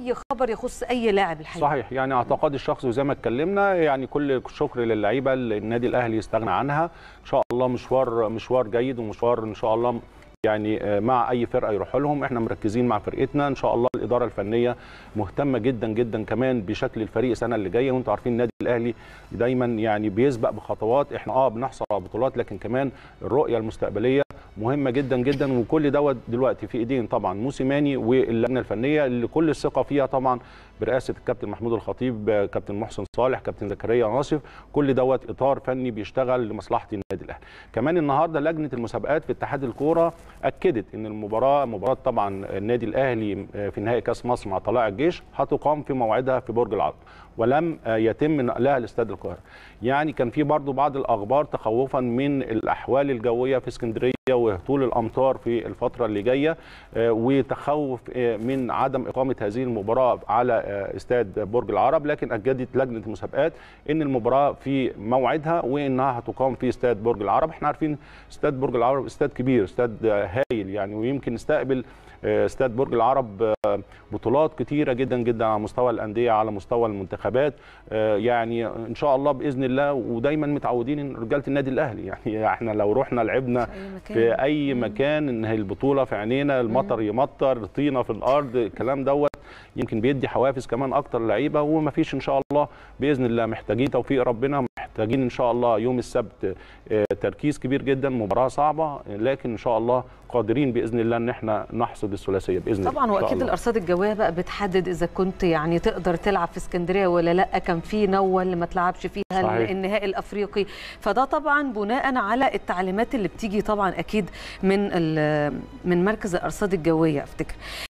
اي خبر يخص اي لاعب الحقيقه صحيح يعني اعتقادي الشخصي وزي ما اتكلمنا يعني كل شكر للعيبه اللي النادي الاهلي يستغنى عنها ان شاء الله مشوار مشوار جيد ومشوار ان شاء الله يعني مع اي فرقه يروحوا لهم احنا مركزين مع فرقتنا ان شاء الله الاداره الفنيه مهتمه جدا جدا كمان بشكل الفريق السنه اللي جايه وانتم عارفين النادي الاهلي دايما يعني بيسبق بخطوات احنا اه بنحصل على بطولات لكن كمان الرؤيه المستقبليه مهمه جدا جدا وكل دوت دلوقتي في ايدين طبعا موسيماني واللجنه الفنيه اللي كل الثقه فيها طبعا برئاسه الكابتن محمود الخطيب كابتن محسن صالح كابتن زكريا ناصف كل دوت اطار فني بيشتغل لمصلحه النادي الاهلي كمان النهارده لجنه المسابقات في اتحاد الكوره اكدت ان المباراه مباراه طبعا النادي الاهلي في نهائي كاس مصر مع طلائع الجيش هتقام في موعدها في برج العرب ولم يتم نقلها لاستاد القاهره يعني كان في برضو بعض الاخبار تخوفا من الاحوال الجويه في اسكندريه وهطول الامطار في الفتره اللي جايه وتخوف من عدم اقامه هذه المباراه على استاد برج العرب لكن اكدت لجنه المسابقات ان المباراه في موعدها وانها هتقام في استاد برج العرب احنا عارفين استاد برج العرب استاد كبير استاد هايل يعني ويمكن يستقبل استاد برج العرب بطولات كتيره جدا جدا على مستوى الانديه على مستوى المنتخبات يعني ان شاء الله باذن الله ودايما متعودين ان رجاله النادي الاهلي يعني احنا لو رحنا لعبنا في اي مكان ان البطوله في عينينا المطر يمطر طينه في الارض الكلام دوت يمكن بيدي حوافز كمان اكتر للعيبه وما فيش ان شاء الله باذن الله محتاجين توفيق ربنا محتاجين ان شاء الله يوم السبت تركيز كبير جدا مباراه صعبه لكن ان شاء الله قادرين باذن الله ان احنا نحصد الثلاثيه باذن الله طبعا واكيد الارصاد الجويه بقى بتحدد اذا كنت يعني تقدر تلعب في اسكندريه ولا لا كان في نوه اللي ما تلعبش فيها صحيح. النهائي الافريقي فده طبعا بناء على التعليمات اللي بتيجي طبعا اكيد من من مركز الارصاد الجويه افتكر